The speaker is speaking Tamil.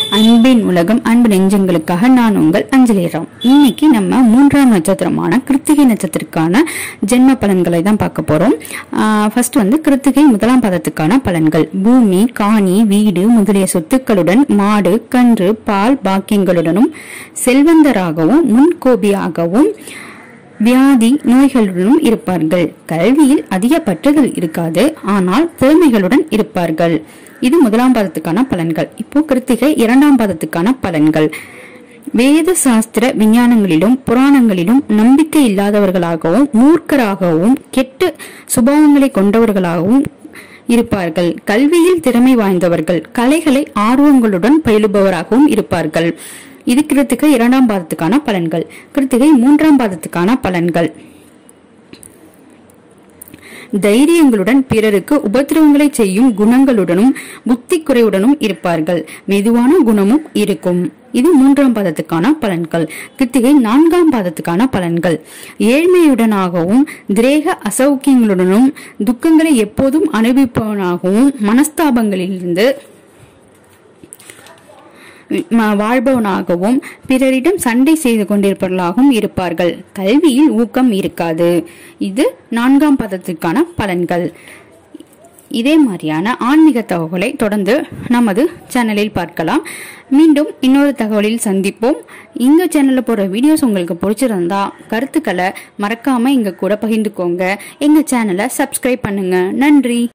அன்பின் உலகம் அன்பு நெஞ்சங்களுக்காக நான் உங்கள் அஞ்சலி ராம் இன்னைக்கு நம்ம மூன்றாம் நட்சத்திரமான கிருத்திகை நட்சத்திரத்துக்கான ஜென்ம பலன்களை தான் பார்க்க போறோம் ஃபர்ஸ்ட் வந்து கிருத்திகை முதலாம் பதத்துக்கான பலன்கள் பூமி காணி வீடு முதலிய சொத்துக்களுடன் மாடு கன்று பால் பாக்கியங்களுடனும் செல்வந்தராகவும் முன்கோபியாகவும் வியாதி நோய்களுடனும் இருப்பார்கள் கல்வியில் அதிக பற்றுதல் இருக்காது ஆனால் திறமைகளுடன் இருப்பார்கள் இது முதலாம் பாதத்துக்கான பலன்கள் இப்போ கிருத்திகை இரண்டாம் பாதத்துக்கான பலன்கள் வேத சாஸ்திர விஞ்ஞானங்களிலும் புராணங்களிலும் நம்பிக்கை இல்லாதவர்களாகவும் மூர்க்கராகவும் கெட்ட சுபாவங்களை கொண்டவர்களாகவும் இருப்பார்கள் கல்வியில் திறமை வாய்ந்தவர்கள் கலைகளை ஆர்வங்களுடன் பயிலுபவராகவும் இருப்பார்கள் இது கிருத்திகை இரண்டாம் பாதத்துக்கான பலன்கள் கிருத்திகை மூன்றாம் பாதத்துக்கான பலன்கள் தைரியங்களுடன் பிறருக்கு உபத்திரவங்களை செய்யும் குணங்களுடனும் புத்தி குறைவுடனும் இருப்பார்கள் மெதுவான குணமும் இருக்கும் இது மூன்றாம் பாதத்துக்கான பலன்கள் கிருத்திகை நான்காம் பாதத்துக்கான பலன்கள் ஏழ்மையுடனாகவும் திரேக அசௌக்கியங்களுடனும் துக்கங்களை எப்போதும் அனுபவிப்பவனாகவும் மனஸ்தாபங்களிலிருந்து ம- வாழ்பவனாகவும் பிறரிடம் சண்டை செய்து கொண்டிருப்பவர்களாகவும் இருப்பார்கள் கல்வியில் ஊக்கம் இருக்காது இது நான்காம் பதத்திற்கான பலன்கள் இதே மாதிரியான ஆன்மீக தகவலை தொடர்ந்து நமது சேனலில் பார்க்கலாம் மீண்டும் இன்னொரு தகவலில் சந்திப்போம் இந்த சேனல்ல போற வீடியோஸ் உங்களுக்கு பிடிச்சிருந்தா கருத்துக்களை மறக்காம எங்க கூட பகிர்ந்துக்கோங்க எங்க சேனலை சப்ஸ்கிரைப் பண்ணுங்க நன்றி